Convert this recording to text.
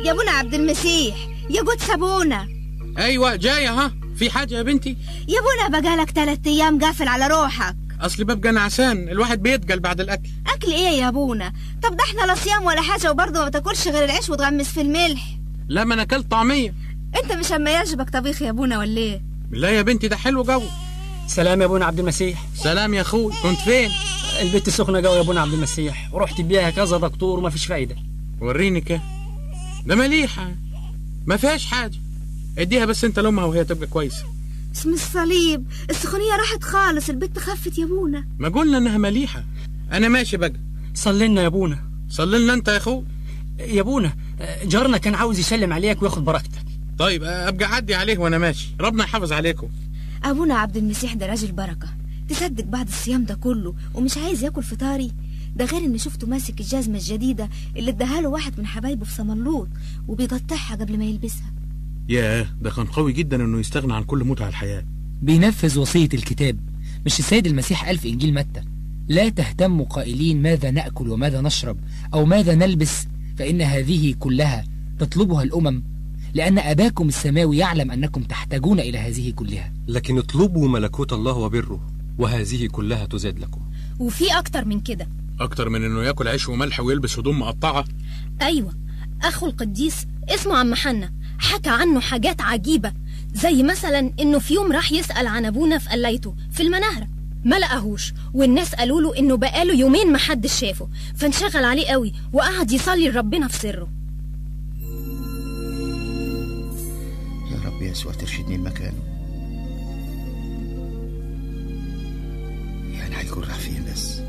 يا ابونا عبد المسيح يا جود سابونا ايوه جايه ها في حاجه يا بنتي يا ابونا بقالك تلات ايام قافل على روحك اصل ببقى نعسان الواحد بيتقل بعد الاكل اكل ايه يا ابونا طب ده احنا لا صيام ولا حاجه وبرضه ما تاكلش غير العيش وتغمس في الملح لا ما انا اكلت طعميه انت مش اما يعجبك طبيخ يا ابونا ولا ايه لا يا بنتي ده حلو جو سلام يا ابونا عبد المسيح سلام يا اخوي كنت فين البت سخنه قوي يا ابونا عبد المسيح ورحت بيها كذا دكتور وما فيش فايده وريني كده ده مليحه ما فيهاش حاجه اديها بس انت لامها وهي تبقى كويسه اسم الصليب السخونيه راحت خالص البت خفت يا ابونا ما قلنا انها مليحه انا ماشي بقى صلي لنا يا ابونا صلي لنا انت يا اخو يا ابونا جارنا كان عاوز يسلم عليك وياخد بركتك طيب ابقى اعدي عليه وانا ماشي ربنا يحافظ عليكم ابونا عبد المسيح ده راجل بركه تصدق بعد الصيام ده كله ومش عايز ياكل فطاري ده غير اني شفته ماسك الجزمه الجديده اللي اداها له واحد من حبايبه في سملوط وبيقطعها قبل ما يلبسها ياه ده كان قوي جدا انه يستغنى عن كل متع الحياه بينفذ وصية الكتاب مش السيد المسيح قال في إنجيل متى لا تهتموا قائلين ماذا نأكل وماذا نشرب أو ماذا نلبس فإن هذه كلها تطلبها الأمم لأن أباكم السماوي يعلم أنكم تحتاجون إلى هذه كلها لكن اطلبوا ملكوت الله وبره وهذه كلها تزاد لكم وفي أكتر من كده اكتر من انه ياكل عيش وملح ويلبس هدوم مقطعه أيوة أخو القديس اسمه عم حنا حكى عنه حاجات عجيبة زي مثلا إنه في يوم راح يسأل عن أبونا في قلايته في المناهرة ما لقاهوش والناس قالوا له إنه بقاله يومين محدش شافه فانشغل عليه قوي وقعد يصلي لربنا في سره يا رب يسوع ترشدني لمكانه يعني هيكون راح فين بس